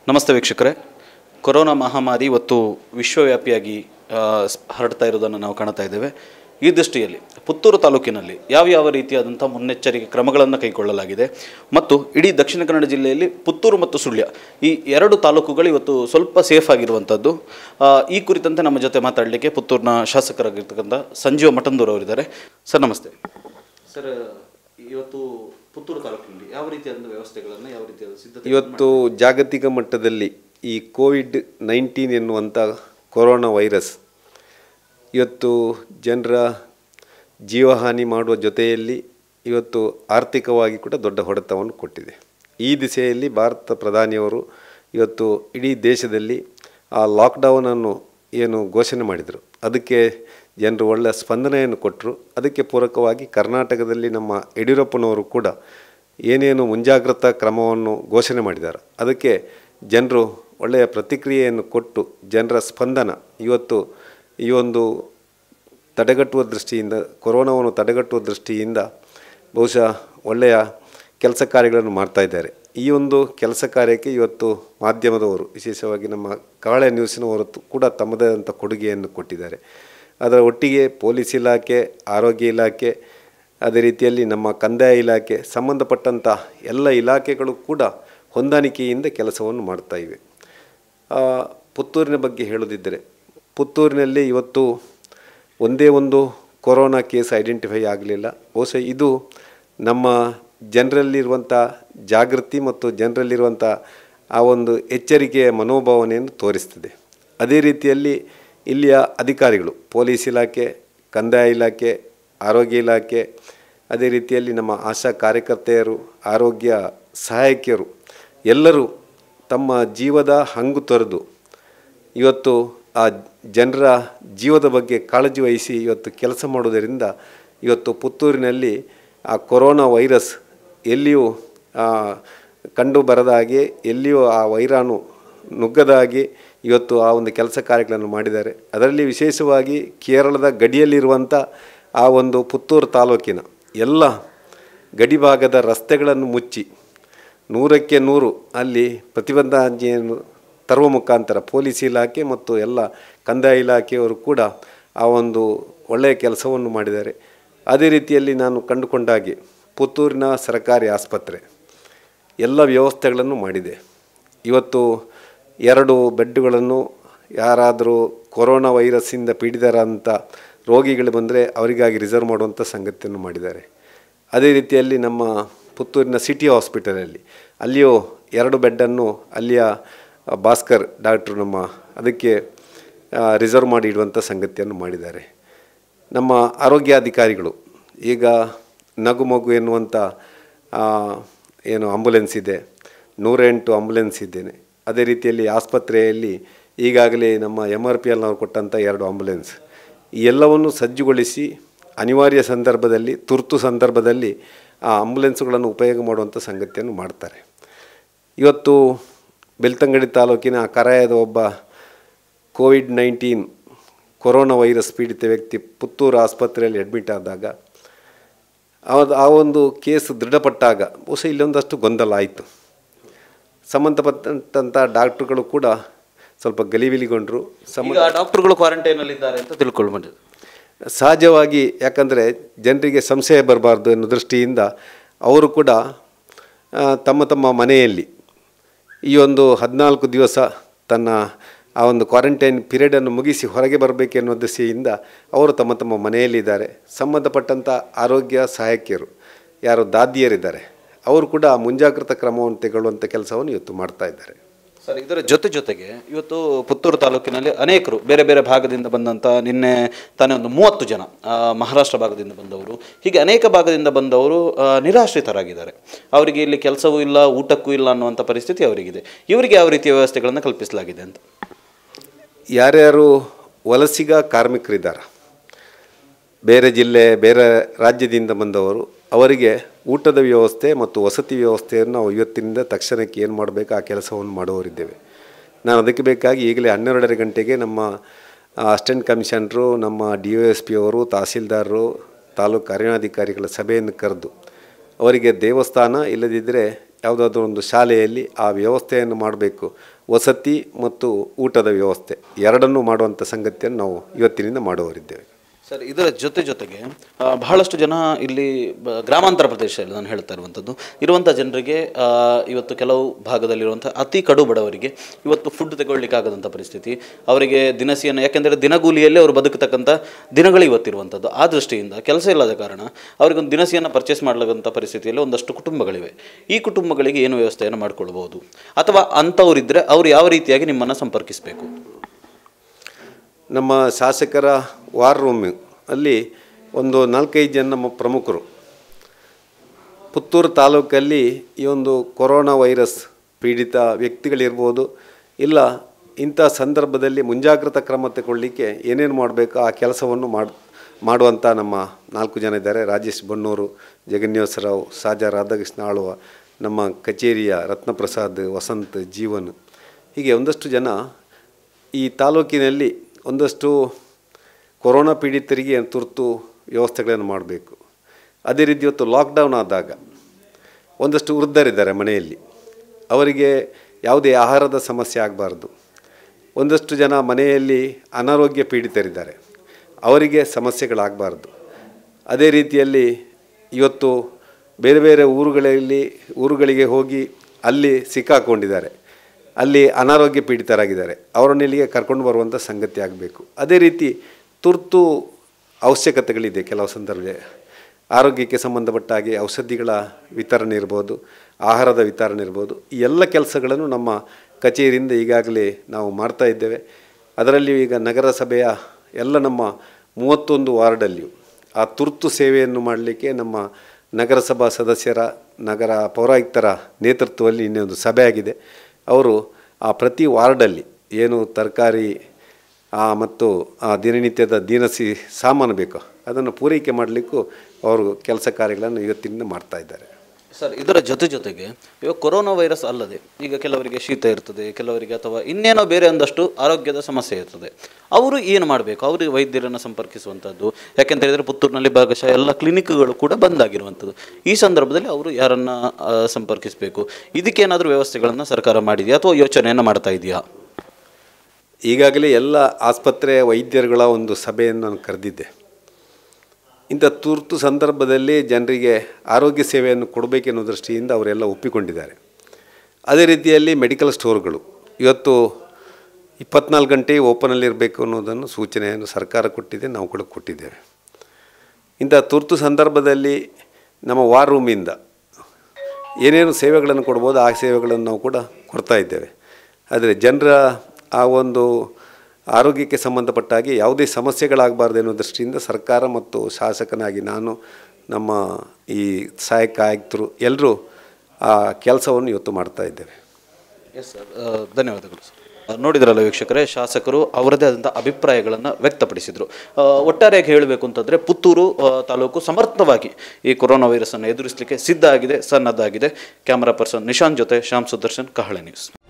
ನಮಸ್ತೆ ವೀಕ್ಷಕರೇ ಕೊರೋನಾ ಮಹಾಮಾರಿ ಇವತ್ತು ವಿಶ್ವವ್ಯಾಪಿಯಾಗಿ ಆ, ಸ್- ಹರಡ್ತಾ ಇರೋದನ್ನು ನಾವು ಕಾಣ್ತಾ ಇದ್ದೇವೆ ಈ ದೃಷ್ಟಿಯಲ್ಲಿ ಪುತ್ತೂರು ತಾಲೂಕಿನಲ್ಲಿ ಯಾವ ಯಾವ ರೀತಿಯಾದಂಥ ಮುನ್ನೆಚ್ಚರಿಕೆ ಕ್ರಮಗಳನ್ನು ಕೈಗೊಳ್ಳಲಾಗಿದೆ ಮತ್ತು ಇಡೀ ದಕ್ಷಿಣ ಕನ್ನಡ ಜಿಲ್ಲೆಯಲ್ಲಿ ಪುತ್ತೂರು ಮತ್ತು ಸುಳ್ಯ ಈ ಎರಡು ತಾಲೂಕುಗಳು ಇವತ್ತು ಸ್ವಲ್ಪ ಸೇಫ್ ಆಗಿರುವಂಥದ್ದು ಆ, ಈ ಕುರಿತಂತೆ ನಮ್ಮ ಜೊತೆ ಮಾತಾಡಲಿಕ್ಕೆ ಪುತ್ತೂರಿನ ಶಾಸಕರಾಗಿರ್ತಕ್ಕಂಥ ಸಂಜೀವ ಮಠಂದೂರ್ ಅವರಿದ್ದಾರೆ ಸರ್ ನಮಸ್ತೆ ಸರ್ ಇವತ್ತು ಪುತ್ತೂರು ತಾಲೂಕಿನಲ್ಲಿ ಯಾವ ರೀತಿಯಾದ ವ್ಯವಸ್ಥೆಗಳನ್ನು ಯಾವ ರೀತಿಯಾದ ಸಿದ್ಧತೆ ಇವತ್ತು ಜಾಗತಿಕ ಮಟ್ಟದಲ್ಲಿ ಈ ಕೋವಿಡ್ ನೈನ್ಟೀನ್ ಎನ್ನುವಂಥ ಕೊರೋನಾ ವೈರಸ್ ಇವತ್ತು ಜನರ ಜೀವಹಾನಿ ಮಾಡುವ ಜೊತೆಯಲ್ಲಿ ಇವತ್ತು ಆರ್ಥಿಕವಾಗಿ ಕೂಡ ದೊಡ್ಡ ಹೊಡೆತವನ್ನು ಕೊಟ್ಟಿದೆ ಈ ದಿಸೆಯಲ್ಲಿ ಭಾರತ ಪ್ರಧಾನಿಯವರು ಇವತ್ತು ಇಡೀ ದೇಶದಲ್ಲಿ ಆ ಲಾಕ್ಡೌನನ್ನು ಏನು ಘೋಷಣೆ ಮಾಡಿದರು ಅದಕ್ಕೆ ಜನರು ಒಳ್ಳೆಯ ಸ್ಪಂದನೆಯನ್ನು ಕೊಟ್ಟರು ಅದಕ್ಕೆ ಪೂರಕವಾಗಿ ಕರ್ನಾಟಕದಲ್ಲಿ ನಮ್ಮ ಯಡಿಯೂರಪ್ಪನವರು ಕೂಡ ಏನೇನು ಮುಂಜಾಗ್ರತಾ ಕ್ರಮವನ್ನು ಘೋಷಣೆ ಮಾಡಿದ್ದಾರೆ ಅದಕ್ಕೆ ಜನರು ಒಳ್ಳೆಯ ಪ್ರತಿಕ್ರಿಯೆಯನ್ನು ಕೊಟ್ಟು ಜನರ ಸ್ಪಂದನ ಇವತ್ತು ಈ ಒಂದು ತಡೆಗಟ್ಟುವ ದೃಷ್ಟಿಯಿಂದ ಕೊರೋನಾವನ್ನು ತಡೆಗಟ್ಟುವ ದೃಷ್ಟಿಯಿಂದ ಬಹುಶಃ ಒಳ್ಳೆಯ ಕೆಲಸ ಕಾರ್ಯಗಳನ್ನು ಮಾಡ್ತಾ ಇದ್ದಾರೆ ಈ ಒಂದು ಕೆಲಸ ಕಾರ್ಯಕ್ಕೆ ಇವತ್ತು ಮಾಧ್ಯಮದವರು ವಿಶೇಷವಾಗಿ ನಮ್ಮ ಕರಾಳೆ ನ್ಯೂಸಿನವರು ತು- ಕೂಡ ತಮ್ಮದೇ ಆದಂಥ ಕೊಡುಗೆಯನ್ನು ಕೊಟ್ಟಿದ್ದಾರೆ ಅದರ ಒಟ್ಟಿಗೆ ಪೊಲೀಸ್ ಇಲಾಖೆ ಆರೋಗ್ಯ ಇಲಾಖೆ ಅದೇ ರೀತಿಯಲ್ಲಿ ನಮ್ಮ ಕಂದಾಯ ಇಲಾಖೆ ಸಂಬಂಧಪಟ್ಟಂಥ ಎಲ್ಲ ಇಲಾಖೆಗಳು ಕೂಡ ಹೊಂದಾಣಿಕೆಯಿಂದ ಕೆಲಸವನ್ನು ಮಾಡ್ತಾ ಇವೆ ಆ, ಪುತ್ತೂರಿನ ಬಗ್ಗೆ ಹೇಳೋದಿದ್ದರೆ ಪುತ್ತೂರಿನಲ್ಲಿ ಇವತ್ತು ಒಂದೇ ಒಂದು ಕೊರೋನಾ ಕೇಸ್ ಐಡೆಂಟಿಫೈ ಆಗಲಿಲ್ಲ ಬಹುಶಃ ಇದು ನಮ್ಮ ಜನರಲ್ಲಿರುವಂಥ ಜಾಗೃತಿ ಮತ್ತು ಜನರಲ್ಲಿರುವಂಥ ಆ ಒಂದು ಎಚ್ಚರಿಕೆಯ ಮನೋಭಾವನೆಯನ್ನು ತೋರಿಸ್ತದೆ ಅದೇ ರೀತಿಯಲ್ಲಿ ಇಲ್ಲಿಯ ಅಧಿಕಾರಿಗಳು ಪೊಲೀಸ್ ಇಲಾಖೆ ಕಂದಾಯ ಇಲಾಖೆ ಆರೋಗ್ಯ ಇಲಾಖೆ ಅದೇ ರೀತಿಯಲ್ಲಿ ನಮ್ಮ ಆಶಾ ಕಾರ್ಯಕರ್ತೆಯರು ಆರೋಗ್ಯ ಸಹಾಯಕಿಯರು ಎಲ್ಲರೂ ತಮ್ಮ ಜೀವದ ಹಂಗು ತೊರೆದು ಇವತ್ತು ಆ ಜನರ ಜೀವದ ಬಗ್ಗೆ ಕಾಳಜಿ ವಹಿಸಿ ಇವತ್ತು ಕೆಲಸ ಮಾಡೋದರಿಂದ ಇವತ್ತು ಪುತ್ತೂರಿನಲ್ಲಿ ಆ ಕೊರೋನಾ ವೈರಸ್ ಎಲ್ಲಿಯೂ ಆ, ಕಂಡು ಬರದ ಹಾಗೆ ಎಲ್ಲಿಯೂ ಆ ವೈರಾಣು ನುಗ್ಗದ ಹಾಗೆ ಇವತ್ತು ಆ ಒಂದು ಕೆಲಸ ಕಾರ್ಯಗಳನ್ನು ಮಾಡಿದ್ದಾರೆ ಅದರಲ್ಲಿ ವಿಶೇಷವಾಗಿ ಕೇರಳದ ಗಡಿಯಲ್ಲಿರುವಂಥ ಆ ಒಂದು ಪುತ್ತೂರು ತಾಲೂಕಿನ ಎಲ್ಲ ಗಡಿಭಾಗದ ರಸ್ತೆಗಳನ್ನು ಮುಚ್ಚಿ ನೂರಕ್ಕೆ ನೂರು ಅಲ್ಲಿ ಪ್ರತಿಬಂಧಾಜ್ಞೆಯನ್ನು ತರುವ ಮುಖಾಂತರ ಪೊಲೀಸ್ ಇಲಾಖೆ ಮತ್ತು ಎಲ್ಲ ಕಂದಾಯ ಇಲಾಖೆಯವರು ಕೂಡ ಆ ಒಂದು ಒಳ್ಳೆಯ ಕೆಲಸವನ್ನು ಮಾಡಿದ್ದಾರೆ ಅದೇ ರೀತಿಯಲ್ಲಿ ನಾನು ಕಂಡುಕೊಂಡಾಗೆ ಪುತ್ತೂರಿನ ಸರ್ಕಾರಿ ಆಸ್ಪತ್ರೆ ಎಲ್ಲ ವ್ಯವಸ್ಥೆಗಳನ್ನು ಮಾಡಿದೆ ಇವತ್ತು ಎರಡು ಬೆಡ್ಗಳನ್ನು ಯಾರಾದರೂ ಕೊರೋನಾ ವೈರಸ್ಸಿಂದ ಪೀಡಿತರಂಥ ರೋಗಿಗಳು ಬಂದರೆ ಅವರಿಗಾಗಿ ರಿಸರ್ವ್ ಮಾಡುವಂಥ ಸಂಗತಿಯನ್ನು ಮಾಡಿದ್ದಾರೆ ಅದೇ ರೀತಿಯಲ್ಲಿ ನಮ್ಮ ಪುತ್ತೂರಿನ ಸಿಟಿ ಹಾಸ್ಪಿಟಲಲ್ಲಿ ಅಲ್ಲಿಯೂ ಎರಡು ಬೆಡ್ಡನ್ನು ಅಲ್ಲಿಯ ಭಾಸ್ಕರ್ ಡಾಕ್ಟ್ರು ನಮ್ಮ ಅದಕ್ಕೆ ರಿಸರ್ವ್ ಮಾಡಿ ಇಡುವಂಥ ಸಂಗತಿಯನ್ನು ಮಾಡಿದ್ದಾರೆ ನಮ್ಮ ಆರೋಗ್ಯಾಧಿಕಾರಿಗಳು ಈಗ ನಗು ಮಗು ಎನ್ನುವಂಥ ಆ, ಏನು ಆಂಬುಲೆನ್ಸ್ ಇದೆ ನೂರ ಎಂಟು ಆಂಬುಲೆನ್ಸ್ ಇದ್ದೇನೆ ಅದೇ ರೀತಿಯಲ್ಲಿ ಆಸ್ಪತ್ರೆಯಲ್ಲಿ ಈಗಾಗಲೇ ನಮ್ಮ ಎಮ್ ಆರ್ ಪಿ ಎಲ್ನವ್ರು ಕೊಟ್ಟಂಥ ಎರಡು ಆಂಬುಲೆನ್ಸ್ ಈ ಎಲ್ಲವನ್ನು ಸಜ್ಜುಗೊಳಿಸಿ ಅನಿವಾರ್ಯ ಸಂದರ್ಭದಲ್ಲಿ ತುರ್ತು ಸಂದರ್ಭದಲ್ಲಿ ಆ ಆಂಬುಲೆನ್ಸ್ಗಳನ್ನು ಉಪಯೋಗ ಮಾಡುವಂಥ ಸಂಗತಿಯನ್ನು ಮಾಡ್ತಾರೆ ಇವತ್ತು ಬೆಳ್ತಂಗಡಿ ತಾಲೂಕಿನ ಕರಾಯದ ಒಬ್ಬ ಕೋವಿಡ್ ನೈನ್ಟೀನ್ ಕೊರೋನಾ ವೈರಸ್ ಪೀಡಿತ ವ್ಯಕ್ತಿ ಪುತ್ತೂರು ಆಸ್ಪತ್ರೆಯಲ್ಲಿ ಅಡ್ಮಿಟ್ ಆದಾಗ ಅವದು ಆ ಒಂದು ಕೇಸ್ ದೃಢಪಟ್ಟಾಗ ಬಹುಶಃ ಇಲ್ಲೊಂದಷ್ಟು ಗೊಂದಲ ಆಯಿತು ಸಂಬಂಧಪಟ್ಟಂಥ ಡಾಕ್ಟ್ರುಗಳು ಕೂಡ ಸ್ವಲ್ಪ ಗಲಿಬಿಲಿಗೊಂಡರು ಸಮ ಈಗ ಡಾಕ್ಟರ್ಗಳು ಕ್ವಾರಂಟೈನಲ್ಲಿ ಇದ್ದಾರೆ ಅಂತ ತಿಳ್ಕೊಳ್ಬೋದು ಸಹಜವಾಗಿ ಯಾಕಂದರೆ ಜನರಿಗೆ ಸಂಶಯ ಬರಬಾರ್ದು ಅನ್ನೋ ದೃಷ್ಟಿಯಿಂದ ಅವರು ಕೂಡ ಆ, ತಮ್ಮ ತಮ್ಮ ಮನೆಯಲ್ಲಿ ಈ ಒಂದು ಹದಿನಾಲ್ಕು ದಿವಸ ತನ್ನ ಆ ಒಂದು ಕ್ವಾರಂಟೈನ್ ಪೀರಿಯಡನ್ನು ಮುಗಿಸಿ ಹೊರಗೆ ಬರಬೇಕೆನ್ನುವ ದೃಷ್ಟಿಯಿಂದ ಅವರು ತಮ್ಮ ತಮ್ಮ ಮನೆಯಲ್ಲಿದ್ದಾರೆ ಸಂಬಂಧಪಟ್ಟಂಥ ಆರೋಗ್ಯ ಸಹಾಯಕಿಯರು ಯಾರು ದಾದಿಯರಿದ್ದಾರೆ ಅವರು ಕೂಡ ಮುಂಜಾಗ್ರತಾ ಕ್ರಮವನ್ನು ತೆಗೊಳ್ಳುವಂಥ ಕೆಲಸವನ್ನು ಇವತ್ತು ಮಾಡ್ತಾ ಇದ್ದಾರೆ ಸರ್ ಇದರ ಜೊತೆ ಜೊತೆಗೆ ಇವತ್ತು ಪುತ್ತೂರು ತಾಲೂಕಿನಲ್ಲಿ ಅನೇಕರು ಬೇರೆ ಬೇರೆ ಭಾಗದಿಂದ ಬಂದಂಥ ನಿನ್ನೆ ತಾನೇ ಒಂದು ಮೂವತ್ತು ಜನ ಆ, ಮಹಾರಾಷ್ಟ್ರ ಭಾಗದಿಂದ ಬಂದವರು ಹೀಗೆ ಅನೇಕ ಭಾಗದಿಂದ ಬಂದವರು ಆ, ನಿರಾಶ್ರಿತರಾಗಿದ್ದಾರೆ ಅವರಿಗೆ ಇಲ್ಲಿ ಕೆಲಸವೂ ಇಲ್ಲ ಊಟಕ್ಕೂ ಇಲ್ಲ ಅನ್ನುವಂಥ ಪರಿಸ್ಥಿತಿ ಅವರಿಗಿದೆ ಇವರಿಗೆ ಯಾವ ರೀತಿಯ ವ್ಯವಸ್ಥೆಗಳನ್ನು ಕಲ್ಪಿಸಲಾಗಿದೆ ಅಂತ ಯಾರ್ಯಾರು ವಲಸಿಗ ಕಾರ್ಮಿಕರಿದ್ದಾರೆ ಬೇರೆ ಜಿಲ್ಲೆ ಬೇರೆ ರಾಜ್ಯದಿಂದ ಬಂದವರು ಅವರಿಗೆ ಊಟದ ವ್ಯವಸ್ಥೆ ಮತ್ತು ವಸತಿ ವ್ಯವಸ್ಥೆಯನ್ನು ನಾವು ಇವತ್ತಿನಿಂದ ತಕ್ಷಣಕ್ಕೆ ಏನು ಮಾಡಬೇಕು ಆ ಕೆಲಸವನ್ನು ಮಾಡುವವರಿದ್ದೇವೆ ನಾನು ಅದಕ್ಕೆ ಬೇಕಾಗಿ ಈಗಲೇ ಹನ್ನೆರಡರ ಗಂಟೆಗೆ ನಮ್ಮ ಅಸಿಸ್ಟೆಂಟ್ ಕಮಿಷನರು ನಮ್ಮ ಡಿ ಒ ಎಸ್ ಪಿ ಅವರು ತಹಸೀಲ್ದಾರರು ತಾಲೂಕು ಅರಣ್ಯಾಧಿಕಾರಿಗಳ ಸಭೆಯನ್ನು ಕರೆದು ಅವರಿಗೆ ದೇವಸ್ಥಾನ ಇಲ್ಲದಿದ್ದರೆ ಯಾವುದಾದ್ರೂ ಒಂದು ಶಾಲೆಯಲ್ಲಿ ಆ ವ್ಯವಸ್ಥೆಯನ್ನು ಮಾಡಬೇಕು ವಸತಿ ಮತ್ತು ಊಟದ ವ್ಯವಸ್ಥೆ ಎರಡನ್ನೂ ಮಾಡುವಂಥ ಸಂಗತಿಯನ್ನು ನಾವು ಇವತ್ತಿನಿಂದ ಮಾಡುವವರಿದ್ದೇವೆ ಸರ್ ಇದರ ಜೊತೆ ಜೊತೆಗೆ ಆ, ಬಹಳಷ್ಟು ಜನ ಇಲ್ಲಿ ಬ- ಗ್ರಾಮಾಂತರ ಪ್ರದೇಶದಲ್ಲಿ ನಾನು ಹೇಳ್ತಾ ಇರುವಂಥದ್ದು ಇರುವಂಥ ಜನರಿಗೆ ಆ, ಇವತ್ತು ಕೆಲವು ಭಾಗದಲ್ಲಿರುವಂಥ ಅತಿ ಕಡು ಬಡವರಿಗೆ ಇವತ್ತು ಫುಡ್ ತಗೊಳ್ಳಿಕ್ಕಾಗದಂಥ ಪರಿಸ್ಥಿತಿ ಅವರಿಗೆ ದಿನಸಿಯನ್ನು ಯಾಕೆಂದರೆ ದಿನಗೂಲಿಯಲ್ಲೇ ಅವರು ಬದುಕತಕ್ಕಂಥ ದಿನಗಳು ಇವತ್ತಿರುವಂಥದ್ದು ಆ ದೃಷ್ಟಿಯಿಂದ ಕೆಲಸ ಇಲ್ಲದ ಕಾರಣ ಅವರಿಗೊಂದು ದಿನಸಿಯನ್ನು ಪರ್ಚೇಸ್ ಮಾಡಲಾಗಂಥ ಪರಿಸ್ಥಿತಿಯಲ್ಲಿ ಒಂದಷ್ಟು ಕುಟುಂಬಗಳಿವೆ ಈ ಕುಟುಂಬಗಳಿಗೆ ಏನು ವ್ಯವಸ್ಥೆಯನ್ನು ಮಾಡಿಕೊಳ್ಬೋದು ಅಥವಾ ಅಂಥವರಿದ್ದರೆ ಅವರು ಯಾವ ರೀತಿಯಾಗಿ ನಿಮ್ಮನ್ನು ಸಂಪರ್ಕಿಸಬೇಕು ನಮ್ಮ ಶಾಸಕರ ವಾರ್ ರೂಮ್ ಅಲ್ಲಿ ಒಂದು ನಾಲ್ಕೈದು ಜನ ನಮ್ಮ ಪ್ರಮುಖರು ಪುತ್ತೂರು ತಾಲೂಕಲ್ಲಿ ಈ ಒಂದು ಕೊರೋನಾ ವೈರಸ್ ಪೀಡಿತ ವ್ಯಕ್ತಿಗಳಿರ್ಬೋದು ಇಲ್ಲ ಇಂಥ ಸಂದರ್ಭದಲ್ಲಿ ಮುಂಜಾಗ್ರತಾ ಕ್ರಮ ತಗೊಳ್ಳಿಕ್ಕೆ ಏನೇನು ಮಾಡಬೇಕು ಆ ಕೆಲಸವನ್ನು ಮಾಡಿ ಮಾಡುವಂಥ ನಮ್ಮ ನಾಲ್ಕು ಜನ ಇದ್ದಾರೆ ರಾಜೇಶ್ ಬಣ್ಣೂರು ಜಗನ್ಯೋಸರಾವ್ ಸಾಜಾ ರಾಧಾಕೃಷ್ಣ ಆಳ್ವ ನಮ್ಮ ಕಚೇರಿಯ ರತ್ನಪ್ರಸಾದ್ ವಸಂತ್ ಜೀವನ್ ಹೀಗೆ ಒಂದಷ್ಟು ಜನ ಈ ತಾಲೂಕಿನಲ್ಲಿ ಒಂದಷ್ಟು ಕೊರೋನಾ ಪೀಡಿತರಿಗೆ ತುರ್ತು ವ್ಯವಸ್ಥೆಗಳನ್ನು ಮಾಡಬೇಕು ಅದೇ ರೀತಿ ಇವತ್ತು ಲಾಕ್ಡೌನ್ ಆದಾಗ ಒಂದಷ್ಟು ವೃದ್ಧರಿದ್ದಾರೆ ಮನೆಯಲ್ಲಿ ಅವರಿಗೆ ಯಾವುದೇ ಆಹಾರದ ಸಮಸ್ಯೆ ಆಗಬಾರ್ದು ಒಂದಷ್ಟು ಜನ ಮನೆಯಲ್ಲಿ ಅನಾರೋಗ್ಯ ಪೀಡಿತರಿದ್ದಾರೆ ಅವರಿಗೆ ಸಮಸ್ಯೆಗಳಾಗಬಾರ್ದು ಅದೇ ರೀತಿಯಲ್ಲಿ ಇವತ್ತು ಬೇರೆ ಬೇರೆ ಊರುಗಳಲ್ಲಿ ಊರುಗಳಿಗೆ ಹೋಗಿ ಅಲ್ಲಿ ಸಿಕ್ಕಾಕೊಂಡಿದ್ದಾರೆ ಅಲ್ಲಿ ಅನಾರೋಗ್ಯ ಪೀಡಿತರಾಗಿದ್ದಾರೆ ಅವರನ್ನು ಇಲ್ಲಿಗೆ ಕರ್ಕೊಂಡು ಬರುವಂಥ ಸಂಗತಿ ಆಗಬೇಕು ಅದೇ ರೀತಿ ತುರ್ತು ಅವಶ್ಯಕತೆಗಳಿದೆ ಕೆಲವು ಸಂದರ್ಭದಲ್ಲಿ ಆರೋಗ್ಯಕ್ಕೆ ಸಂಬಂಧಪಟ್ಟ ಹಾಗೆ ಔಷಧಿಗಳ ವಿತರಣೆ ಇರ್ಬೋದು ಆಹಾರದ ವಿತರಣೆ ಇರ್ಬೋದು ಈ ಎಲ್ಲ ಕೆಲಸಗಳನ್ನು ನಮ್ಮ ಕಚೇರಿಯಿಂದ ಈಗಾಗಲೇ ನಾವು ಮಾಡ್ತಾ ಇದ್ದೇವೆ ಅದರಲ್ಲಿಯೂ ಈಗ ನಗರಸಭೆಯ ಎಲ್ಲ ನಮ್ಮ ಮೂವತ್ತೊಂದು ವಾರ್ಡಲ್ಲಿಯೂ ಆ ತುರ್ತು ಸೇವೆಯನ್ನು ಮಾಡಲಿಕ್ಕೆ ನಮ್ಮ ನಗರಸಭಾ ಸದಸ್ಯರ ನಗರ ಪೌರಾಯುಕ್ತರ ನೇತೃತ್ವದಲ್ಲಿ ಇನ್ನೊಂದು ಸಭೆ ಆಗಿದೆ ಅವರು ಆ ಪ್ರತಿ ವಾರ್ಡಲ್ಲಿ ಏನು ತರಕಾರಿ ಆ ಮತ್ತು ಆ ದಿನನಿತ್ಯದ ದಿನಸಿ ಸಾಮಾನು ಬೇಕು ಅದನ್ನು ಪೂರೈಕೆ ಮಾಡಲಿಕ್ಕೂ ಅವರು ಕೆಲಸ ಕಾರ್ಯಗಳನ್ನು ಇವತ್ತಿನಿಂದ ಮಾಡ್ತಾ ಇದ್ದಾರೆ ಸರ್ ಇದರ ಜೊತೆ ಜೊತೆಗೆ ಇವಾಗ ಕೊರೋನಾ ವೈರಸ್ ಅಲ್ಲದೆ ಈಗ ಕೆಲವರಿಗೆ ಶೀತ ಇರ್ತದೆ ಕೆಲವರಿಗೆ ಅಥವಾ ಇನ್ನೇನೋ ಬೇರೆ ಒಂದಷ್ಟು ಆರೋಗ್ಯದ ಸಮಸ್ಯೆ ಇರ್ತದೆ ಅವರು ಏನು ಮಾಡಬೇಕು ಅವರಿಗೆ ವೈದ್ಯರನ್ನು ಸಂಪರ್ಕಿಸುವಂಥದ್ದು ಯಾಕೆಂತ ಹೇಳಿದರೆ ಪುತ್ತೂರಿನಲ್ಲಿ ಭಾಗಶಃ ಎಲ್ಲ ಕ್ಲಿನಿಕ್ಗಳು ಕೂಡ ಬಂದಾಗಿರುವಂಥದ್ದು ಈ ಸಂದರ್ಭದಲ್ಲಿ ಅವರು ಯಾರನ್ನು ಆ, ಸಂಪರ್ಕಿಸಬೇಕು ಇದಕ್ಕೇನಾದರೂ ವ್ಯವಸ್ಥೆಗಳನ್ನು ಸರ್ಕಾರ ಮಾಡಿದೆಯಾ ಅಥವಾ ಯೋಚನೆಯನ್ನು ಮಾಡ್ತಾ ಇದೆಯಾ ಈಗಾಗಲೇ ಎಲ್ಲ ಆಸ್ಪತ್ರೆ ವೈದ್ಯರುಗಳ ಒಂದು ಸಭೆಯನ್ನು ನಾನು ಕರೆದಿದ್ದೆ ಇಂಥ ತುರ್ತು ಸಂದರ್ಭದಲ್ಲಿ ಜನರಿಗೆ ಆರೋಗ್ಯ ಸೇವೆಯನ್ನು ಕೊಡಬೇಕೆನ್ನೋ ದೃಷ್ಟಿಯಿಂದ ಅವರೆಲ್ಲ ಒಪ್ಪಿಕೊಂಡಿದ್ದಾರೆ ಅದೇ ರೀತಿಯಲ್ಲಿ ಮೆಡಿಕಲ್ ಸ್ಟೋರ್ಗಳು ಇವತ್ತು ಇಪ್ಪತ್ನಾಲ್ಕು ಗಂಟೆ ಓಪನಲ್ಲಿರಬೇಕು ಅನ್ನೋದನ್ನು ಸೂಚನೆಯನ್ನು ಸರ್ಕಾರ ಕೊಟ್ಟಿದೆ ನಾವು ಕೂಡ ಕೊಟ್ಟಿದ್ದೇವೆ ಇಂಥ ತುರ್ತು ಸಂದರ್ಭದಲ್ಲಿ ನಮ್ಮ ವಾರ್ ರೂಮಿಂದ ಏನೇನು ಸೇವೆಗಳನ್ನು ಕೊಡ್ಬೋದು ಆ ಸೇವೆಗಳನ್ನು ನಾವು ಕೂಡ ಕೊಡ್ತಾ ಇದ್ದೇವೆ ಆದರೆ ಜನರ ಆ ಒಂದು ಆರೋಗ್ಯಕ್ಕೆ ಸಂಬಂಧಪಟ್ಟ ಹಾಗೆ ಯಾವುದೇ ಸಮಸ್ಯೆಗಳಾಗಬಾರ್ದು ಅನ್ನೋ ದೃಷ್ಟಿಯಿಂದ ಸರ್ಕಾರ ಮತ್ತು ಶಾಸಕನಾಗಿ ನಾನು ನಮ್ಮ ಈ ಸಹಾಯಕ ಆಯುಕ್ತರು ಎಲ್ಲರೂ ಆ ಕೆಲಸವನ್ನು ಇವತ್ತು ಮಾಡ್ತಾ ಇದ್ದೇವೆ ಎಸ್ ಸರ್ ಧನ್ಯವಾದಗಳು ಸರ್ ನೋಡಿದ್ರಲ್ಲ ವೀಕ್ಷಕರೇ ಶಾಸಕರು ಅವರದೇ ಆದಂಥ ಅಭಿಪ್ರಾಯಗಳನ್ನು ವ್ಯಕ್ತಪಡಿಸಿದರು ಆ, ಒಟ್ಟಾರೆಯಾಗಿ ಹೇಳಬೇಕು ಅಂತಂದರೆ ಪುತ್ತೂರು ಆ, ತಾಲೂಕು ಸಮರ್ಥವಾಗಿ ಈ ಕೊರೋನಾ ವೈರಸನ್ನು ಎದುರಿಸಲಿಕ್ಕೆ ಸಿದ್ಧ ಆಗಿದೆ ಸನ್ನದ್ಧಾಗಿದೆ ಕ್ಯಾಮರಾ ಪರ್ಸನ್ ನಿಶಾಂತ್ ಜೊತೆ ಶ್ಯಾಮ್ ಸುದರ್ಶನ್ ಕಹಳೆ ನ್ಯೂಸ್